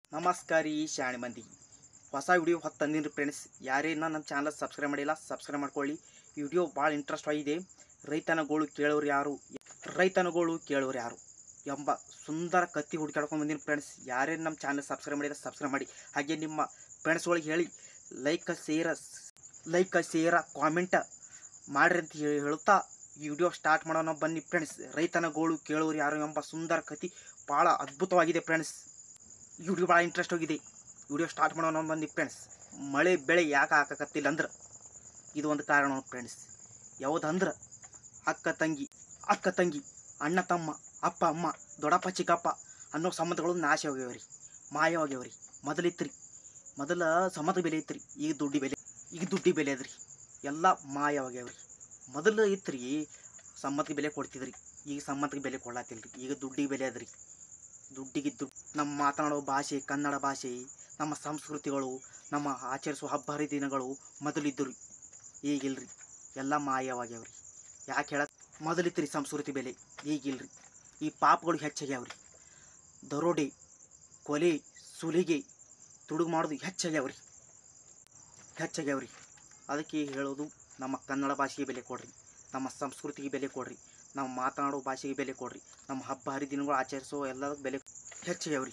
ನಮಸ್ಕಾರ ಈ ಶಾಣೆ ಮಂದಿ ಹೊಸ ವಿಡಿಯೋ ಹೊತ್ತು ತಂದಿನಿ ಫ್ರೆಂಡ್ಸ್ ಯಾರೇನ ನಮ್ಮ ಚಾನಲ್ ಸಬ್ಸ್ಕ್ರೈಬ್ ಮಾಡಿಲ್ಲ ಸಬ್ಸ್ಕ್ರೈಬ್ ಮಾಡ್ಕೊಳ್ಳಿ ವಿಡಿಯೋ ಭಾಳ ಇಂಟ್ರೆಸ್ಟ್ ಆಗಿದೆ ರೈತನಗಳು ಕೇಳೋರು ಯಾರು ರೈತನಗಳು ಕೇಳೋರು ಯಾರು ಎಂಬ ಸುಂದರ ಕತ್ತಿ ಹುಡುಕಾಡ್ಕೊಂಡು ಬಂದಿನಿ ಫ್ರೆಂಡ್ಸ್ ಯಾರೇ ನಮ್ಮ ಚಾನಲ್ ಸಬ್ಸ್ಕ್ರೈಬ್ ಮಾಡಿಲ್ಲ ಸಬ್ಸ್ಕ್ರೈಬ್ ಮಾಡಿ ಹಾಗೆ ನಿಮ್ಮ ಫ್ರೆಂಡ್ಸ್ಗಳಿಗೆ ಹೇಳಿ like share like share comment ಮಾಡ್ರಿ ಅಂತ ಹೇಳಿ ಹೇಳುತ್ತಾ ಈ ವಿಡಿಯೋ ಸ್ಟಾರ್ಟ್ ಮಾಡೋಣ ಬನ್ನಿ ಫ್ರೆಂಡ್ಸ್ ರೈತನ ಗೋಳು ಕೇಳೋರು ಯಾರು ಎಂಬ ಸುಂದರ ಕತಿ ಭಾಳ ಅದ್ಭುತವಾಗಿದೆ ಫ್ರೆಂಡ್ಸ್ ಈ ವಿಡಿಯೋ ಭಾಳ ಇಂಟ್ರೆಸ್ಟ್ ಹೋಗಿದೆ ವಿಡಿಯೋ ಸ್ಟಾರ್ಟ್ ಮಾಡೋಣ ಬನ್ನಿ ಫ್ರೆಂಡ್ಸ್ ಮಳೆ ಬೆಳೆ ಯಾಕೆ ಹಾಕಕತ್ತಿಲ್ಲ ಅಂದ್ರೆ ಇದು ಒಂದು ಕಾರಣ ಫ್ರೆಂಡ್ಸ್ ಯಾವುದಂದ್ರೆ ಅಕ್ಕ ತಂಗಿ ಅಕ್ಕ ತಂಗಿ ಅಣ್ಣ ತಮ್ಮ ಅಪ್ಪ ಅಮ್ಮ ದೊಡ್ಡಪ್ಪ ಚಿಕ್ಕಪ್ಪ ಅನ್ನೋ ಸಂಬಂಧಗಳು ನಾಶ ಹೋಗ್ಯಾವ್ರಿ ಮಾಯವಾಗ್ಯಾವ್ರಿ ಮೊದಲಿತ್ರಿ ಮೊದಲ ಸಮದ ಬೆಲೆ ಇತ್ರಿ ಈಗ ದುಡ್ಡಿ ಬೆಲೆ ಈಗ ದುಡ್ಡಿ ಬೆಲೆ ಅದ್ರಿ ಎಲ್ಲ ಮಾಯವಾಗ್ಯಾವ್ರಿ ಮೊದಲು ಇತ್ರಿ ಸಮ್ಮತಿಗೆ ಬೆಲೆ ಕೊಡ್ತಿದ್ರಿ ಈಗ ಸಮ್ಮತಿಗೆ ಬೆಲೆ ಕೊಡ್ಲಾತಿಲ್ರಿ ಈಗ ದುಡ್ಡಿಗೆ ಬೆಲೆ ಅದ್ರಿ ದುಡ್ಡಿಗೆ ದುಡ್ಡು ನಮ್ಮ ಮಾತನಾಡೋ ಭಾಷೆ ಕನ್ನಡ ಭಾಷೆ ನಮ್ಮ ಸಂಸ್ಕೃತಿಗಳು ನಮ್ಮ ಆಚರಿಸುವ ಹಬ್ಬ ಹರಿದಿನಗಳು ಮೊದಲಿದ್ದರು ಈಗಿಲ್ರಿ ಎಲ್ಲ ಮಾಯವಾಗ್ಯಾವ್ರಿ ಯಾಕೆ ಹೇಳ ಮೊದಲಿತ್ರಿ ಸಂಸ್ಕೃತಿ ಬೆಲೆ ಈಗಿಲ್ರಿ ಈ ಪಾಪಗಳು ಹೆಚ್ಚಾಗ್ಯಾವ್ರಿ ದರೋಡೆ ಕೊಲೆ ಸುಲಿಗೆ ತುಡುಗು ಮಾಡೋದು ಹೆಚ್ಚಾಗ್ಯಾವ್ರಿ ಹೆಚ್ಚಾಗ್ಯಾವ್ರಿ ಅದಕ್ಕೆ ಹೇಳೋದು ನಮ್ಮ ಕನ್ನಡ ಭಾಷೆಗೆ ಬೆಲೆ ಕೊಡ್ರಿ ನಮ್ಮ ಸಂಸ್ಕೃತಿಗೆ ಬೆಲೆ ಕೊಡ್ರಿ ನಾವು ಮಾತನಾಡೋ ಭಾಷೆಗೆ ಬೆಲೆ ಕೊಡ್ರಿ ನಮ್ಮ ಹಬ್ಬ ಹರಿದಿನಗಳು ಆಚರಿಸೋ ಎಲ್ಲದಕ್ಕೆ ಬೆಲೆ ಹೆಚ್ಚಾಗ್ಯಾವ್ರಿ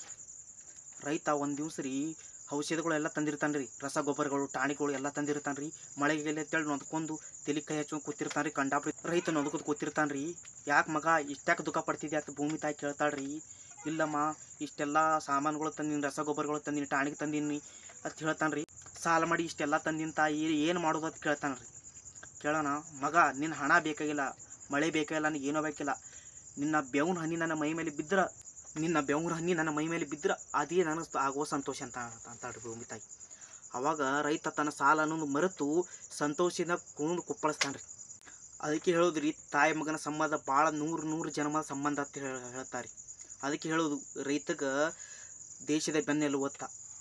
ರೈತ ಒಂದು ದಿವ್ಸ ರೀ ಔಷಧಿಗಳೆಲ್ಲ ತಂದಿರ್ತಾನೆ ರೀ ರಸಗೊಬ್ಬರಗಳು ಟಾಣಿಗಳು ಎಲ್ಲ ತಂದಿರ್ತಾನೆ ರೀ ಮಳೆಗೆ ಅಂತೇಳಿ ನೊಂದ್ಕೊಂಡು ತಲೆ ಕೈ ಹಚ್ಕೊಂಡು ಕೂತಿರ್ತಾನೆ ರೀ ಕಂಡಾಪಡಿ ರೈತ ನೊಂದ್ಕೊಂಡು ಕೂತಿರ್ತಾನೆ ರೀ ಯಾಕೆ ಮಗ ಇಷ್ಟ್ಯಾಕೆ ದುಃಖ ಪಡ್ತಿದ್ದೆ ಅಂತ ಭೂಮಿ ತಾಯಿ ಕೇಳ್ತಾಳ್ರಿ ಇಲ್ಲಮ್ಮ ಇಷ್ಟೆಲ್ಲ ಸಾಮಾನುಗಳು ತಂದಿನಿ ರಸಗೊಬ್ಬರಗಳು ತಂದಿನಿ ಟಾಣಿಗೆ ತಂದೀನಿ ಅಂತ ಹೇಳ್ತಾನೆ ರೀ ಸಾಲ ಮಾಡಿ ಇಷ್ಟೆಲ್ಲ ತಂದಿನ ತಾಯಿ ಏನು ಮಾಡೋದು ಅಂತ ಕೇಳ್ತಾನೆ ರೀ ಕೇಳೋಣ ಮಗ ನಿನ್ನ ಹಣ ಬೇಕಾಗಿಲ್ಲ ಮಳೆ ಬೇಕಾಗಿಲ್ಲ ನನಗೆ ಏನೋ ಬೇಕಿಲ್ಲ ನಿನ್ನ ಬೆವನ ಹನಿ ನನ್ನ ಮೈ ಮೇಲೆ ಬಿದ್ದರೆ ನಿನ್ನ ಬೆವನ ಹನಿ ನನ್ನ ಮೈ ಮೇಲೆ ಬಿದ್ದರೆ ಅದೇ ನನಗೆ ಆಗುವ ಸಂತೋಷ ಅಂತ ಅಂತಾಳ್ರಿ ಭೂಮಿ ತಾಯಿ ಅವಾಗ ರೈತ ತನ್ನ ಸಾಲ ಅನ್ನೋದು ಮರೆತು ಸಂತೋಷದಿಂದ ಕುಣಿದು ಕುಪ್ಪಳಿಸ್ತಾನೆ ರೀ ಅದಕ್ಕೆ ಹೇಳೋದ್ರಿ ತಾಯಿ ಮಗನ ಸಂಬಂಧ ಭಾಳ ನೂರು ನೂರು ಜನ್ಮದ ಸಂಬಂಧ ಅಂತ ಹೇಳಿ ಹೇಳ್ತಾರೆ ಅದಕ್ಕೆ ಹೇಳೋದು ರೈತಗೆ ದೇಶದ ಬೆನ್ನೆಲು ಒತ್ತ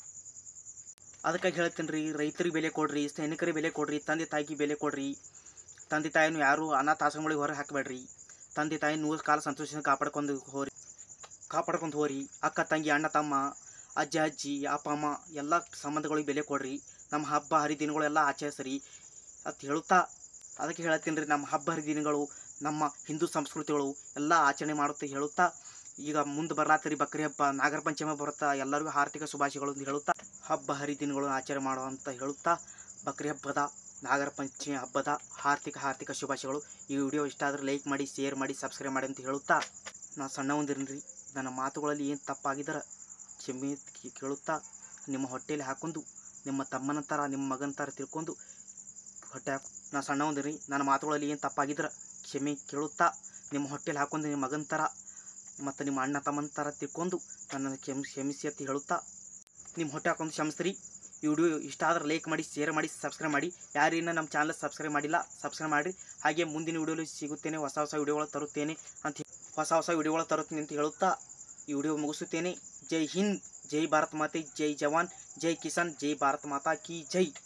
ಅದಕ್ಕಾಗಿ ಹೇಳ್ತೀನಿ ರೀ ರೈತರಿಗೆ ಬೆಲೆ ಕೊಡ್ರಿ ಸೈನಿಕರಿಗೆ ಬೆಲೆ ಕೊಡ್ರಿ ತಂದೆ ತಾಯಿಗೆ ಬೆಲೆ ಕೊಡ್ರಿ ತಂದೆ ತಾಯಿನೂ ಯಾರು ಅನಾಥಾಶ್ರಮಗಳಿಗೆ ಹೊರಗೆ ಹಾಕಬೇಡ್ರಿ ತಂದೆ ತಾಯಿ ನೂರು ಕಾಲ ಸಂತೋಷದಿಂದ ಕಾಪಾಡ್ಕೊಂಡು ಹೋರಿ ಕಾಪಾಡ್ಕೊಂಡು ಹೋರಿ ಅಕ್ಕ ತಂಗಿ ಅಣ್ಣ ತಮ್ಮ ಅಜ್ಜ ಅಜ್ಜಿ ಅಪ್ಪ ಅಮ್ಮ ಎಲ್ಲ ಸಂಬಂಧಗಳಿಗೆ ಬೆಲೆ ಕೊಡ್ರಿ ನಮ್ಮ ಹಬ್ಬ ಹರಿದಿನಗಳೆಲ್ಲ ಆಚರಿಸ್ರಿ ಅಂತ ಹೇಳುತ್ತಾ ಅದಕ್ಕೆ ಹೇಳ್ತೀನಿ ರೀ ನಮ್ಮ ಹಬ್ಬ ಹರಿದಿನಗಳು ನಮ್ಮ ಹಿಂದೂ ಸಂಸ್ಕೃತಿಗಳು ಎಲ್ಲ ಆಚರಣೆ ಮಾಡುತ್ತೆ ಹೇಳುತ್ತಾ ಈಗ ಮುಂದೆ ಬರ್ಲಾತ್ರಿ ಬಕ್ರಿ ಹಬ್ಬ ನಾಗರ ಪಂಚಮಿ ಬರುತ್ತಾ ಎಲ್ಲರಿಗೂ ಆರ್ಥಿಕ ಶುಭಾಶಯಗಳು ಅಂತ ಹೇಳುತ್ತಾ ಹಬ್ಬ ಹರಿದಿನಗಳು ಆಚರಣೆ ಮಾಡುವ ಅಂತ ಹೇಳುತ್ತಾ ಬಕ್ರಿ ಹಬ್ಬದ ನಾಗರ ಪಂಚಮಿ ಹಬ್ಬದ ಆರ್ಥಿಕ ಆರ್ಥಿಕ ಶುಭಾಶಯಗಳು ಈ ವಿಡಿಯೋ ಇಷ್ಟ ಆದರೆ ಲೈಕ್ ಮಾಡಿ ಶೇರ್ ಮಾಡಿ ಸಬ್ಸ್ಕ್ರೈಬ್ ಮಾಡಿ ಅಂತ ಹೇಳುತ್ತಾ ನಾ ಸಣ್ಣವಂದಿರ್ರಿ ನನ್ನ ಮಾತುಗಳಲ್ಲಿ ಏನು ತಪ್ಪಾಗಿದ್ರೆ ಕ್ಷಮೆ ಕೇಳುತ್ತಾ ನಿಮ್ಮ ಹೊಟ್ಟೆಯಲ್ಲಿ ಹಾಕೊಂಡು ನಿಮ್ಮ ತಮ್ಮನ ಥರ ನಿಮ್ಮ ಮಗನ ಥರ ತಿಳ್ಕೊಂಡು ಹೊಟ್ಟೆ ಹಾಕು ನಾ ಸಣ್ಣವಂದಿರಿ ನನ್ನ ಮಾತುಗಳಲ್ಲಿ ಏನು ತಪ್ಪಾಗಿದ್ರೆ ಕ್ಷಮೆ ಕೇಳುತ್ತಾ ನಿಮ್ಮ ಹೊಟ್ಟೆಯಲ್ಲಿ ಹಾಕೊಂಡು ನಿಮ್ಮ ಮಗನ ಥರ ಮತ್ತು ನಿಮ್ಮ ಅಣ್ಣ ತಮ್ಮನ ಥರ ತಿಳ್ಕೊಂಡು ನನ್ನನ್ನು ಕ್ಷಮಿಸಿ ಕ್ಷಮಿಸಿ ಅಂತ ಹೇಳುತ್ತಾ ನಿಮ್ಮ ಹೊಟ್ಟೆ ಹಾಕೊಂಡು ಕ್ಷಮಿಸ್ರಿ ಈ ವಿಡಿಯೋ ಇಷ್ಟ ಆದ್ರೆ ಲೈಕ್ ಮಾಡಿ ಶೇರ್ ಮಾಡಿ ಸಬ್ಸ್ಕ್ರೈಬ್ ಮಾಡಿ ಯಾರೇನ ನಮ್ಮ ಚಾನಲ್ ಸಬ್ಸ್ಕ್ರೈಬ್ ಮಾಡಿಲ್ಲ ಸಬ್ಸ್ಕ್ರೈಬ್ ಮಾಡಿರಿ ಹಾಗೆ ಮುಂದಿನ ವಿಡಿಯೋಲಿ ಸಿಗುತ್ತೇನೆ ಹೊಸ ಹೊಸ ವಿಡಿಯೋಗಳು ತರುತ್ತೇನೆ ಅಂತ ಹೇ- ಹೊಸ ಹೊಸ ವಿಡಿಯೋಗಳು ತರುತ್ತೇನೆ ಅಂತ ಹೇಳುತ್ತಾ ಈ ವಿಡಿಯೋ ಮುಗಿಸುತ್ತೇನೆ ಜೈ ಹಿಂದ್ ಜೈ ಭಾರತ್ ಮಾತೆ ಜೈ ಜವಾನ್ ಜೈ ಕಿಸಾನ್ ಜೈ ಭಾರತ್ ಮಾತಾ ಕಿ ಜೈ